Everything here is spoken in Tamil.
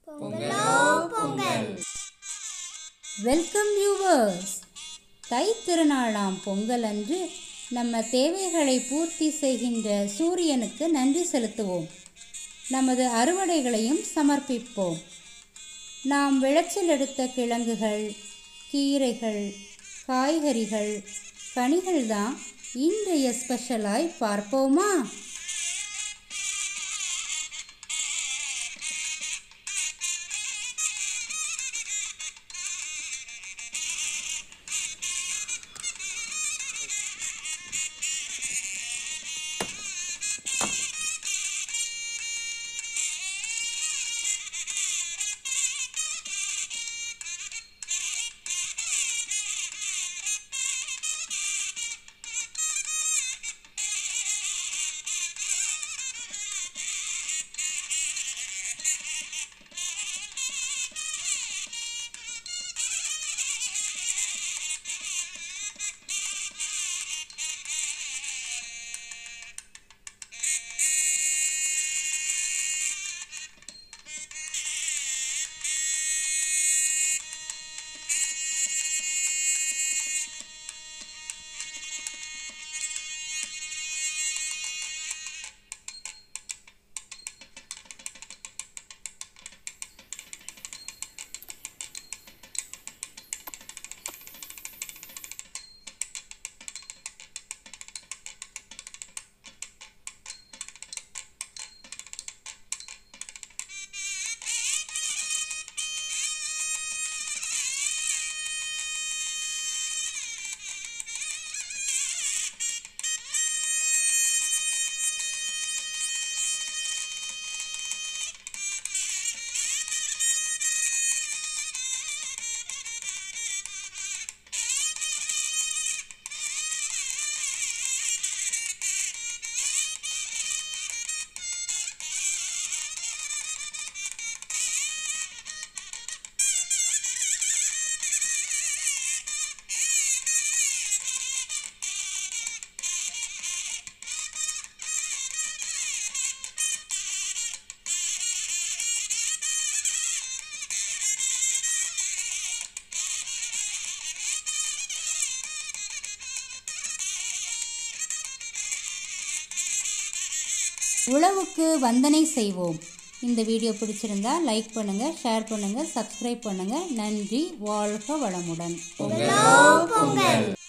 பொங்கலோ பொங்கல் வெல்கம் வியூவர்ஸ் தை திருநாளாம் பொங்கல் அன்று நம்ம தேவைகளை பூர்த்தி செய்கின்ற சூரியனுக்கு நன்றி செலுத்துவோம் நமது அறுவடைகளையும் சமர்ப்பிப்போம் நாம் விளைச்சல் எடுத்த கிழங்குகள் கீரைகள் காய்கறிகள் கனிகள் தான் இன்றைய ஸ்பெஷலாய் பார்ப்போமா உழவுக்கு வந்தனை செய்வோம் இந்த வீடியோ பிடிச்சிருந்தா லைக் பண்ணுங்கள் ஷேர் பண்ணுங்கள் சப்ஸ்கிரைப் பண்ணுங்கள் நன்றி வாழ்க வளமுடன் பொங்கலோ பொங்கல்